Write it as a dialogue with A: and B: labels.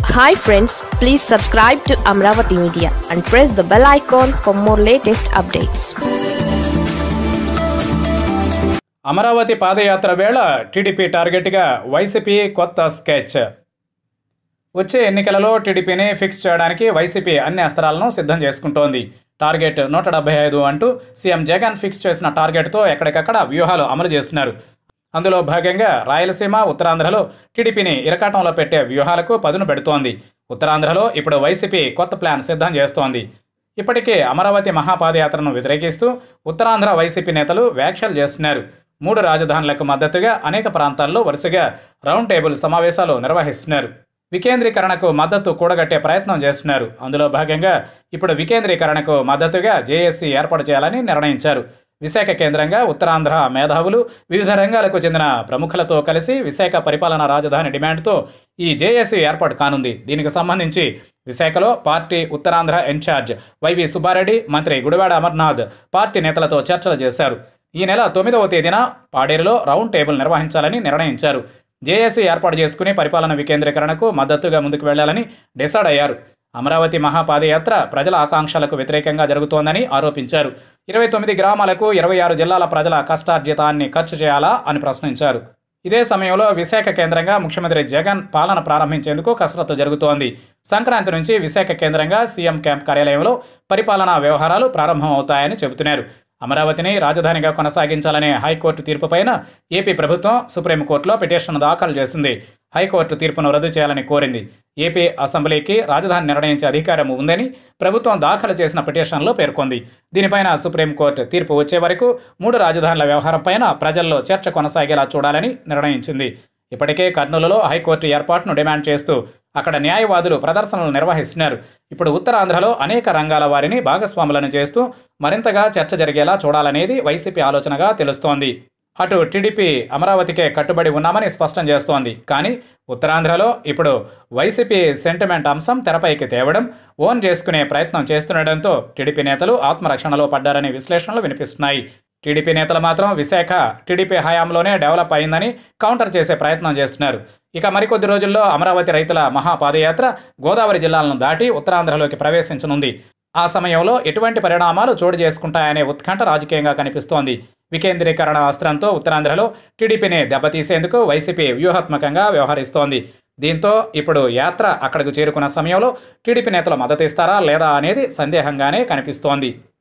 A: hi friends please subscribe to Amaravati media and press the bell icon for more latest updates
B: Amaravati padayatra వేళ TDP టార్గెట్గా YCP కొత్త sketch వచ్చే ఎన్నికలలో టీడీపీని ఫిక్స్ చేయడానికి వైసీపీ అన్ని అస్త్రాలను సిద్ధం చేసుకుంటోంది టార్గెట్ నూట డెబ్బై ఐదు అంటూ సీఎం జగన్ ఫిక్స్ చేసిన టార్గెట్తో ఎక్కడికక్కడ వ్యూహాలు అమలు చేస్తున్నారు అందులో భాగంగా రాయలసీమ ఉత్తరాంధ్రలో టీడీపీని ఇరకాటంలో పెట్టే వ్యూహాలకు పదును పెడుతోంది ఉత్తరాంధ్రలో ఇప్పుడు వైసీపీ కొత్త ప్లాన్ సిద్ధం చేస్తోంది ఇప్పటికే అమరావతి మహాపాదయాత్రను వ్యతిరేకిస్తూ ఉత్తరాంధ్ర వైసీపీ నేతలు వ్యాఖ్యలు చేస్తున్నారు మూడు రాజధానులకు మద్దతుగా అనేక ప్రాంతాల్లో వరుసగా రౌండ్ టేబుల్ సమావేశాలు నిర్వహిస్తున్నారు వికేంద్రీకరణకు మద్దతు కూడగట్టే ప్రయత్నం చేస్తున్నారు అందులో భాగంగా ఇప్పుడు వికేంద్రీకరణకు మద్దతుగా జేఏసీ ఏర్పాటు చేయాలని నిర్ణయించారు విశాఖ కేంద్రంగా ఉత్తరాంధ్ర మేధావులు వివిధ రంగాలకు చెందిన ప్రముఖులతో కలిసి విశాఖ పరిపాలనా రాజధాని డిమాండ్తో ఈ జేఏసీ ఏర్పాటు కానుంది దీనికి సంబంధించి విశాఖలో పార్టీ ఉత్తరాంధ్ర ఇన్ఛార్జ్ వైవి సుబ్బారెడ్డి మంత్రి గుడివాడ అమర్నాథ్ పార్టీ నేతలతో చర్చలు చేశారు ఈ నెల తొమ్మిదవ తేదీన పాడేరులో రౌండ్ టేబుల్ నిర్వహించాలని నిర్ణయించారు జేఏసీ ఏర్పాటు చేసుకుని పరిపాలన వికేంద్రీకరణకు మద్దతుగా ముందుకు వెళ్లాలని డిసైడ్ అయ్యారు అమరావతి మహాపాదయాత్ర ప్రజల ఆకాంక్షలకు వ్యతిరేకంగా జరుగుతోందని ఆరోపించారు ఇరవై తొమ్మిది గ్రామాలకు ఇరవై ఆరు జిల్లాల ప్రజల కష్టార్జితాన్ని ఖర్చు చేయాలా అని ప్రశ్నించారు ఇదే సమయంలో విశాఖ కేంద్రంగా ముఖ్యమంత్రి జగన్ పాలన ప్రారంభించేందుకు కసరత్తు జరుగుతోంది సంక్రాంతి నుంచి విశాఖ కేంద్రంగా సీఎం క్యాంప్ కార్యాలయంలో పరిపాలనా వ్యవహారాలు ప్రారంభమవుతాయని చెబుతున్నారు అమరావతిని రాజధానిగా కొనసాగించాలనే హైకోర్టు తీర్పుపైన ఏపీ ప్రభుత్వం సుప్రీంకోర్టులో పిటిషన్ దాఖలు చేసింది హైకోర్టు తీర్పును రద్దు చేయాలని కోరింది ఏపీ అసెంబ్లీకి రాజధాని నిర్ణయించే అధికారం ఉందని ప్రభుత్వం దాఖలు చేసిన పిటిషన్లో పేర్కొంది దీనిపైన సుప్రీంకోర్టు తీర్పు వచ్చే వరకు మూడు రాజధానుల వ్యవహారంపైన ప్రజల్లో చర్చ కొనసాగేలా చూడాలని నిర్ణయించింది ఇప్పటికే కర్నూలులో హైకోర్టు ఏర్పాటును డిమాండ్ చేస్తూ అక్కడ న్యాయవాదులు ప్రదర్శనలు నిర్వహిస్తున్నారు ఇప్పుడు ఉత్తరాంధ్రలో అనేక రంగాల వారిని భాగస్వాములను చేస్తూ మరింతగా చర్చ జరిగేలా చూడాలనేది వైసీపీ ఆలోచనగా తెలుస్తోంది అటు టీడీపీ అమరావతికే కట్టుబడి ఉన్నామని స్పష్టం చేస్తోంది కానీ ఉత్తరాంధ్రలో ఇప్పుడు వైసీపీ సెంటిమెంట్ అంశం తెరపైకి తేవడం ఓన్ చేసుకునే ప్రయత్నం చేస్తుండటంతో టీడీపీ నేతలు ఆత్మరక్షణలో పడ్డారనే విశ్లేషణలు వినిపిస్తున్నాయి టీడీపీ నేతలు మాత్రం విశాఖ టీడీపీ హయాంలోనే డెవలప్ అయిందని కౌంటర్ చేసే ప్రయత్నం చేస్తున్నారు ఇక మరికొద్ది రోజుల్లో అమరావతి రైతుల మహాపాదయాత్ర గోదావరి జిల్లాలను దాటి ఉత్తరాంధ్రలోకి ప్రవేశించనుంది ఆ సమయంలో ఎటువంటి పరిణామాలు చోటు చేసుకుంటాయనే ఉత్కంఠ రాజకీయంగా కనిపిస్తోంది వికేంద్రీకరణ అస్త్రంతో ఉత్తరాంధ్రలో టీడీపీని దెబ్బతీసేందుకు వైసీపీ వ్యూహాత్మకంగా వ్యవహరిస్తోంది దీంతో ఇప్పుడు యాత్ర అక్కడకు చేరుకున్న సమయంలో టీడీపీ నేతలు మద్దతిస్తారా లేదా అనేది సందేహంగానే కనిపిస్తోంది